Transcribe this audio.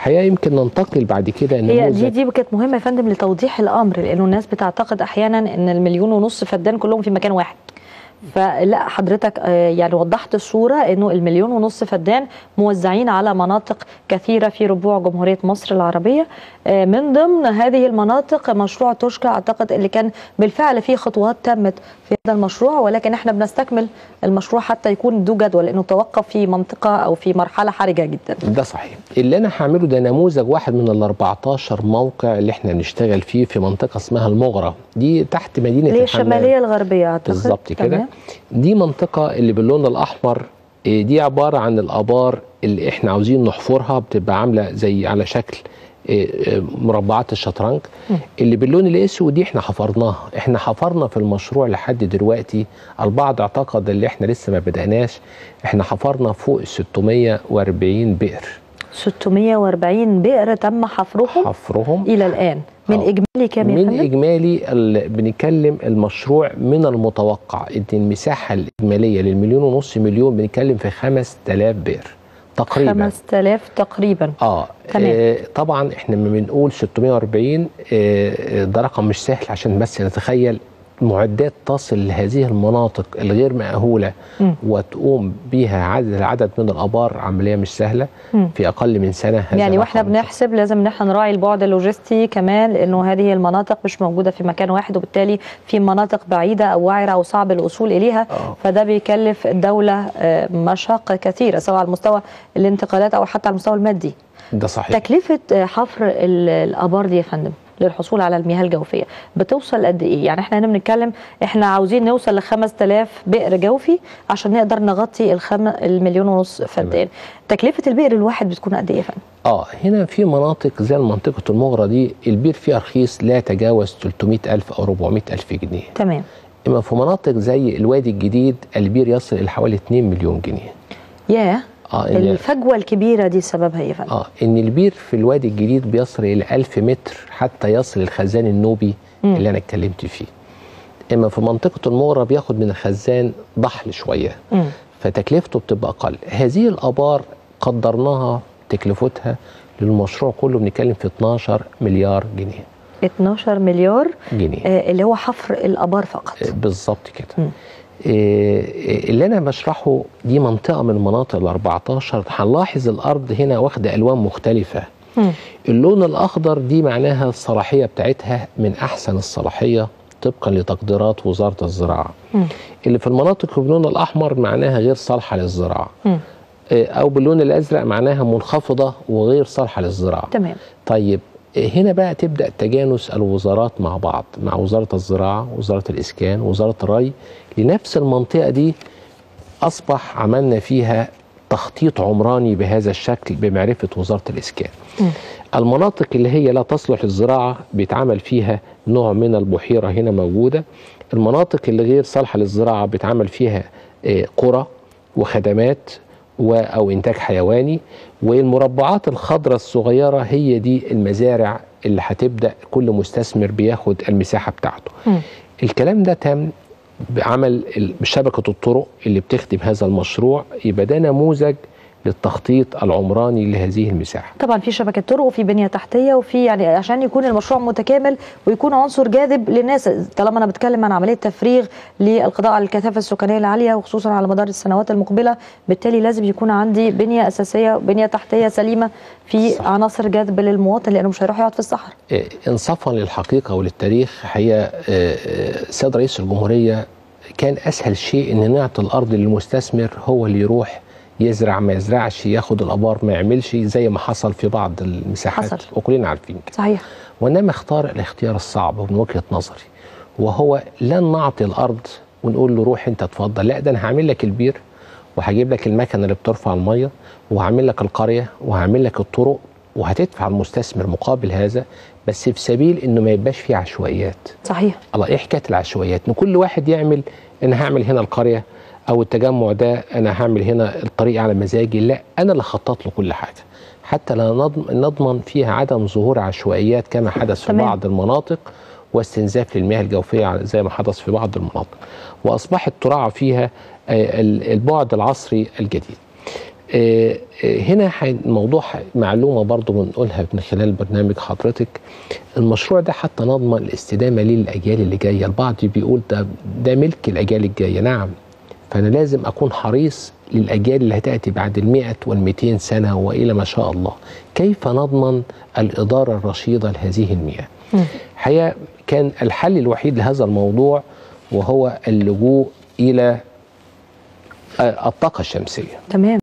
الحقيقه يمكن ننتقل بعد كده هي دي نموذج دي كانت مهمه يا فندم لتوضيح الامر لانه الناس بتعتقد احيانا ان المليون ونص فدان كلهم في مكان واحد فلا حضرتك آه، يعني وضحت الصوره انه المليون ونص فدان موزعين على مناطق كثيره في ربوع جمهوريه مصر العربيه آه، من ضمن هذه المناطق مشروع توشكا اعتقد اللي كان بالفعل فيه خطوات تمت في هذا المشروع ولكن احنا بنستكمل المشروع حتى يكون ذو جدوى لانه توقف في منطقه او في مرحله حرجه جدا ده صحيح اللي انا هعمله ده نموذج واحد من ال 14 موقع اللي احنا بنشتغل فيه في منطقه اسمها المغره دي تحت مدينه اللي هي الحمام. الشماليه الغربيه اعتقد بالظبط كده تمام. دي منطقة اللي باللون الأحمر إيه، دي عبارة عن الآبار اللي إحنا عاوزين نحفرها بتبقى عاملة زي على شكل إيه، إيه، مربعات الشطرنج اللي باللون الأسود دي إحنا حفرناها إحنا حفرنا في المشروع لحد دلوقتي البعض اعتقد اللي إحنا لسه ما بدأناش إحنا حفرنا فوق 640 بئر 640 بئر تم حفرهم حفرهم الى الان من آه. اجمالي كام يا من فندم؟ اجمالي ال- بنتكلم المشروع من المتوقع ان المساحه الاجماليه للمليون ونص مليون بنتكلم في 5000 بئر تقريبا 5000 تقريبا اه تمام. آه، طبعا احنا لما بنقول 640 آه، آه، ده رقم مش سهل عشان بس نتخيل معدات تصل لهذه المناطق الغير مأهولة مم. وتقوم بها عدد عدد من الآبار عملية مش سهلة مم. في أقل من سنة هذا يعني واحنا رقم. بنحسب لازم ان احنا نراعي البعد اللوجستي كمان لانه هذه المناطق مش موجوده في مكان واحد وبالتالي في مناطق بعيده او وعره او صعب الوصول اليها آه. فده بيكلف الدوله آه، مشقه كثيره سواء على مستوى الانتقالات او حتى على المستوى المادي ده صحيح تكلفه آه، حفر ال- الابار دي يا فندم للحصول على المياه الجوفيه بتوصل قد ايه يعني احنا هنا بنتكلم احنا عاوزين نوصل ل 5000 بئر جوفي عشان نقدر نغطي الخم... المليون ونص فدان تكلفه البئر الواحد بتكون قد ايه يا فندم اه هنا في مناطق زي منطقة المغرة دي البير فيها رخيص لا يتجاوز 300 ألف أو 400 ألف جنيه تمام إما في مناطق زي الوادي الجديد البير يصل إلى حوالي 2 مليون جنيه ياه اه إن الفجوه الكبيره دي سببها ايه يا فندم اه ان البير في الوادي الجديد بيصل الى 1000 متر حتى يصل الخزان النوبي مم. اللي انا اتكلمت فيه اما في منطقه المغرة بياخد من الخزان ضحل شويه مم. فتكلفته بتبقى اقل هذه الابار قدرناها تكلفتها للمشروع كله بنتكلم في 12 مليار جنيه 12 مليار جنيه آه اللي هو حفر الابار فقط آه، بالظبط كده مم. إيه، اللي انا بشرحه دي منطقه من المناطق ال 14 هنلاحظ الارض هنا واخده الوان مختلفه مم. اللون الاخضر دي معناها الصلاحيه بتاعتها من احسن الصلاحيه طبقا لتقديرات وزاره الزراعه مم. اللي في المناطق باللون الاحمر معناها غير صالحه للزراعه مم. إيه، او باللون الازرق معناها منخفضه وغير صالحه للزراعه تمام طيب هنا بقى تبدا تجانس الوزارات مع بعض مع وزاره الزراعه وزاره الاسكان وزاره الري لنفس المنطقه دي اصبح عملنا فيها تخطيط عمراني بهذا الشكل بمعرفه وزاره الاسكان مم. المناطق اللي هي لا تصلح للزراعه بيتعمل فيها نوع من البحيره هنا موجوده المناطق اللي غير صالحه للزراعه بيتعمل فيها آه، قرى وخدمات و او انتاج حيواني والمربعات الخضراء الصغيره هي دي المزارع اللي هتبدا كل مستثمر بياخد المساحه بتاعته مم. الكلام ده تم بعمل ال- شبكه الطرق اللي بتخدم هذا المشروع يبقى ده نموذج للتخطيط العمراني لهذه المساحه طبعا في شبكه طرق وفي بنيه تحتيه وفي يعني عشان يكون المشروع متكامل ويكون عنصر جاذب للناس طالما انا بتكلم عن عمليه تفريغ للقضاء على الكثافه السكانيه العاليه وخصوصا على مدار السنوات المقبله بالتالي لازم يكون عندي بنيه اساسيه وبنيه تحتيه سليمه في صح. عناصر جذب للمواطن لانه مش هيروح يقعد في الصحراء آه، انصافا للحقيقه وللتاريخ هي آه، آه، السيد رئيس الجمهوريه كان اسهل شيء ان نعطي الارض للمستثمر هو اللي يروح يزرع ما يزرعش ياخد الابار ما يعملش زي ما حصل في بعض المساحات حصل. وكلنا عارفين كده صحيح وانما اختار الاختيار الصعب من وجهه نظري وهو لن نعطي الارض ونقول له روح انت اتفضل لا ده انا هعمل لك البير وهجيب لك المكنه اللي بترفع الميه وهعمل لك القريه وهعمل لك الطرق وهتدفع المستثمر مقابل هذا بس في سبيل انه ما يبقاش فيه عشوائيات صحيح الله ايه حكايه العشوائيات ان كل واحد يعمل انا هعمل هنا القريه او التجمع ده انا هعمل هنا الطريق على مزاجي لا انا اللي خطط له كل حاجه حتى لا نضمن, نضمن فيها عدم ظهور عشوائيات كما حدث في تمام. بعض المناطق واستنزاف للمياه الجوفيه على- زي ما حدث في بعض المناطق واصبحت تراعى فيها آه، ال- البعد العصري الجديد آه، آه، هنا ح- الموضوع ح- معلومه برضو بنقولها من خلال برنامج حضرتك المشروع ده حتى نضمن الاستدامه ليه للاجيال اللي جايه البعض بيقول ده ده ملك الاجيال الجايه نعم فانا لازم اكون حريص للاجيال اللي هتاتي بعد ال100 وال200 سنه والى ما شاء الله كيف نضمن الاداره الرشيده لهذه المياه الحقيقه كان الحل الوحيد لهذا الموضوع وهو اللجوء الى آه، الطاقه الشمسيه تمام